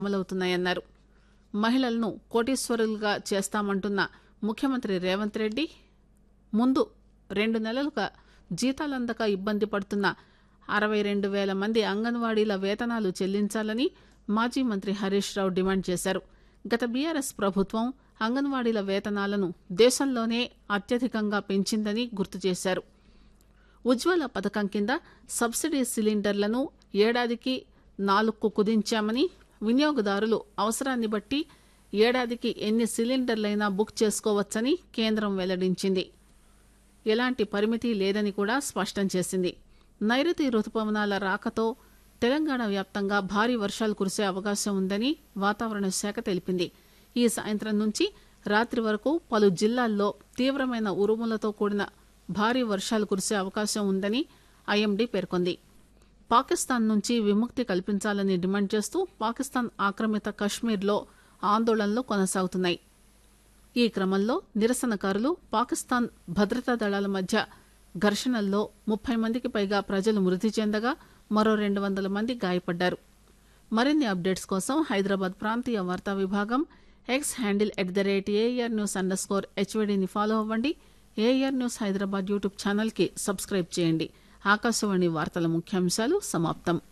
అమలవుతున్నాయన్నారు మహిళలను కోటీశ్వరులుగా చేస్తామంటున్న ముఖ్యమంత్రి రేవంత్ రెడ్డి ముందు రెండు నెలలుగా జీతాలందక ఇబ్బంది పడుతున్న అరవై రెండు వేల మంది అంగన్వాడీల వేతనాలు చెల్లించాలని మాజీ మంత్రి హరీష్ రావు డిమాండ్ చేశారు గత బీఆర్ఎస్ ప్రభుత్వం అంగన్వాడీల వేతనాలను దేశంలోనే అత్యధికంగా పెంచిందని గుర్తు చేశారు ఉజ్వల పథకం కింద సబ్సిడీ సిలిండర్లను ఏడాదికి నాలుగుకు కుదించామని వినియోగదారులు అవసరాన్ని బట్టి ఏడాదికి ఎన్ని సిలిండర్లైనా బుక్ చేసుకోవచ్చని కేంద్రం వెల్లడించింది ఎలాంటి పరిమితి లేదని కూడా స్పష్టం చేసింది నైరుతి రుతుపవనాల రాకతో తెలంగాణ వ్యాప్తంగా భారీ వర్షాలు కురిసే అవకాశం ఉందని వాతావరణ శాఖ తెలిపింది ఈ సాయంత్రం నుంచి రాత్రి వరకు పలు జిల్లాల్లో తీవ్రమైన ఉరుములతో కూడిన భారీ వర్షాలు కురిసే అవకాశం ఉందని ఐఎండీ పేర్కొంది పాకిస్తాన్ నుంచి విముక్తి కల్పించాలని డిమాండ్ చేస్తూ పాకిస్తాన్ ఆక్రమిత కశ్మీర్లో ఆందోళనలు కొనసాగుతున్నాయి ఈ క్రమంలో నిరసనకారులు పాకిస్తాన్ భద్రతా దళాల మధ్య ఘర్షణల్లో ముప్పై మందికి పైగా ప్రజలు మృతి చెందగా మరో రెండు వందల మంది గాయపడ్డారు మరిన్ని అప్డేట్స్ కోసం హైదరాబాద్ ప్రాంతీయ వార్తా విభాగం X handle at the rate AR news under score హెచ్వీడీని ఫాలో అవ్వండి ఏఆర్ న్యూస్ హైదరాబాద్ యూట్యూబ్ ఛానల్కి సబ్స్క్రైబ్ చేయండి ఆకాశవాణి వార్తల ముఖ్యాంశాలు సమాప్తం